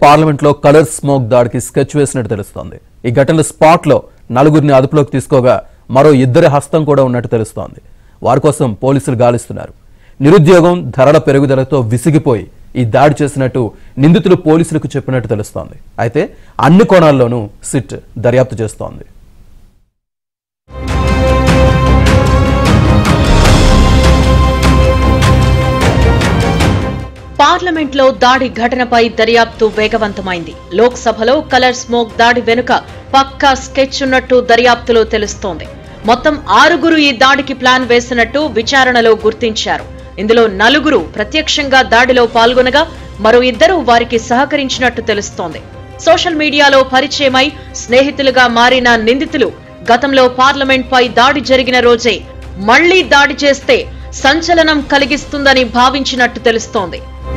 పార్లమెంట్లో colour smoke దాడికి sketch వేసినట్టు తెలుస్తోంది ఈ ఘటనలో స్పాట్ లో నలుగురిని అదుపులోకి తీసుకోగా మరో ఇద్దరి హస్తం కూడా ఉన్నట్టు తెలుస్తోంది వారి కోసం పోలీసులు గాలిస్తున్నారు నిరుద్యోగం ధరల పెరుగుదలతో విసిగిపోయి ఈ దాడి చేసినట్టు నిందితులు పోలీసులకు చెప్పినట్టు తెలుస్తోంది అయితే అన్ని కోణాల్లోనూ సిట్ దర్యాప్తు చేస్తోంది పార్లమెంట్లో దాడి ఘటనపై దర్యాప్తు వేగవంతమైంది లోక్సభలో కలర్ స్మోక్ దాడి వెనుక పక్కా స్కెచ్ ఉన్నట్టు దర్యాప్తులో తెలుస్తోంది మొత్తం ఆరుగురు ఈ దాడికి ప్లాన్ వేసినట్టు విచారణలో గుర్తించారు ఇందులో నలుగురు ప్రత్యక్షంగా దాడిలో పాల్గొనగా మరో ఇద్దరు వారికి సహకరించినట్టు తెలుస్తోంది సోషల్ మీడియాలో పరిచయమై స్నేహితులుగా మారిన నిందితులు గతంలో పార్లమెంట్ పై దాడి జరిగిన రోజే మళ్లీ దాడి చేస్తే సంచలనం కలిగిస్తుందని భావించినట్టు తెలుస్తోంది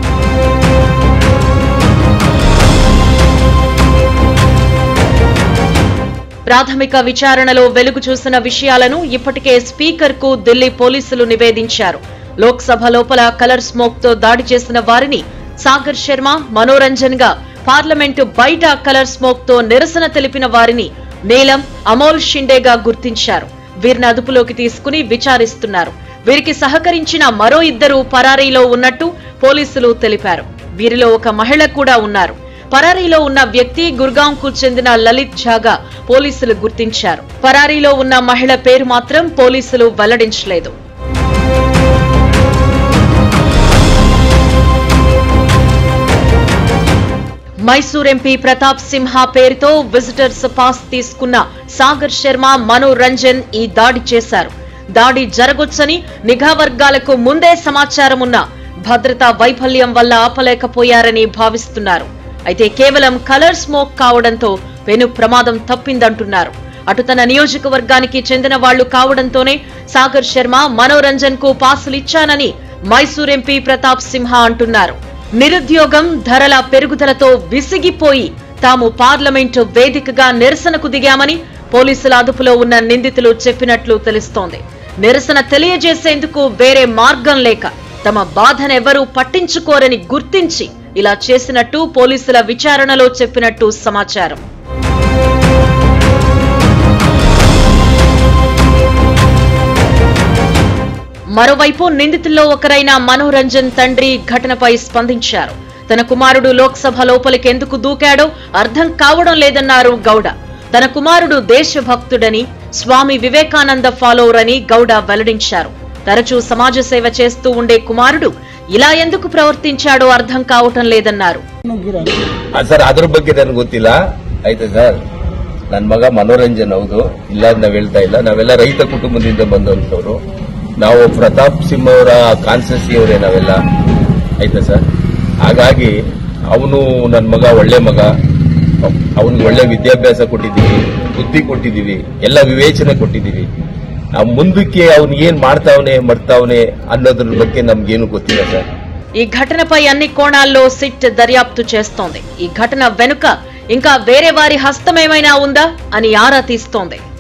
ప్రాథమిక విచారణలో వెలుగు చూసిన విషయాలను ఇప్పటికే స్పీకర్ కు ఢిల్లీ పోలీసులు నివేదించారు లోక్సభ లోపల కలర్ స్మోక్ తో దాడి చేసిన వారిని సాగర్ శర్మ మనోరంజన్ గా పార్లమెంటు బయట కలర్ స్మోక్ తో నిరసన తెలిపిన వారిని నీలం అమోల్ షిండేగా గుర్తించారు వీరిని అదుపులోకి తీసుకుని విచారిస్తున్నారు వీరికి సహకరించిన మరో ఇద్దరు పరారీలో ఉన్నట్టు పోలీసులు తెలిపారు వీరిలో ఒక మహిళ కూడా ఉన్నారు పరారీలో ఉన్న వ్యక్తి గుర్గాంకు చెందిన లలిత్ ఝాగా పోలీసులు గుర్తించారు పరారీలో ఉన్న మహిళ పేరు మాత్రం పోలీసులు వెల్లడించలేదు మైసూర్ ఎంపీ ప్రతాప్ సింహ పేరుతో విజిటర్స్ పాస్ తీసుకున్న సాగర్ శర్మ మనో రంజన్ ఈ దాడి చేశారు దాడి జరగొచ్చని నిఘా వర్గాలకు ముందే సమాచారం ఉన్న భద్రతా వైఫల్యం వల్ల ఆపలేకపోయారని భావిస్తున్నారు అయితే కేవలం కలర్ స్మోక్ కావడంతో పెను ప్రమాదం తప్పిందంటున్నారు అటు తన నియోజకవర్గానికి చెందిన వాళ్లు కావడంతోనే సాగర్ శర్మ మనోరంజన్ కు పాసులు ఇచ్చానని మైసూర్ ఎంపీ ప్రతాప్ సింహ అంటున్నారు నిరుద్యోగం ధరల పెరుగుదలతో విసిగిపోయి తాము పార్లమెంటు వేదికగా నిరసనకు దిగామని పోలీసుల అదుపులో ఉన్న నిందితులు చెప్పినట్లు తెలుస్తోంది నిరసన తెలియజేసేందుకు వేరే మార్గం లేక తమ బాధనెవరూ పట్టించుకోరని గుర్తించి ఇలా చేసినట్టు పోలీసుల విచారణలో చెప్పినట్టు సమాచారం మరోవైపు నిందితుల్లో ఒకరైన మనోరంజన్ తండ్రి ఘటనపై స్పందించారు తన కుమారుడు లోక్సభ లోపలికి ఎందుకు దూకాడో అర్థం కావడం లేదన్నారు గౌడ తన కుమారుడు దేశభక్తుడని స్వామి వివేకానంద ఫాలోవర్ అని గౌడ వెల్లడించారు తరచూ సమాజ సేవ చేస్తూ ఉండే కుమారుడు ఇలా ఎందుకు ప్రవర్తించాడో అర్థం కావటం లేదన్నారు ಆ, ಸರ್ ಅದ್ರ ಬಗ್ಗೆ ನನಗೆ ಗೊತ್ತಿಲ್ಲ ಆಯ್ತಾ ಸರ್ ನನ್ನ ಮಗ ಮನೋರಂಜನ್ ಹೌದು ಇಲ್ಲ ಅಂತ ನಾವ್ ಹೇಳ್ತಾ ಇಲ್ಲ ನಾವೆಲ್ಲ ರೈತ ಕುಟುಂಬದಿಂದ ಬಂದಂತವ್ರು ನಾವು ಪ್ರತಾಪ್ ಸಿಂಹ ಅವರ ಕಾನ್ಸೆನ್ಸಿ ಅವರೇ ನಾವೆಲ್ಲ ಆಯ್ತಾ ಸರ್ ಹಾಗಾಗಿ ಅವನು ನನ್ನ ಮಗ ಒಳ್ಳೆ ಮಗ ಅವನಿಗೆ ಒಳ್ಳೆ ವಿದ್ಯಾಭ್ಯಾಸ ಕೊಟ್ಟಿದ್ದೀವಿ ಬುದ್ಧಿ ಕೊಟ್ಟಿದ್ದೀವಿ ಎಲ್ಲ ವಿವೇಚನೆ ಕೊಟ್ಟಿದ್ದೀವಿ ನಾವು ಮುಂದಕ್ಕೆ ಅವ್ನು ಏನ್ ಮಾಡ್ತಾವನೆ ಮಾಡ್ತಾವನೆ ಅನ್ನೋದ್ರ ಬಗ್ಗೆ ನಮ್ಗೇನು ಗೊತ್ತಿಲ್ಲ ಸರ್ ఈ ఘటనపై అన్ని కోణాల్లో సిట్ దర్యాప్తు చేస్తోంది ఈ ఘటన వెనుక ఇంకా వేరే వారి హస్తమేమైనా ఉందా అని ఆరా తీస్తోంది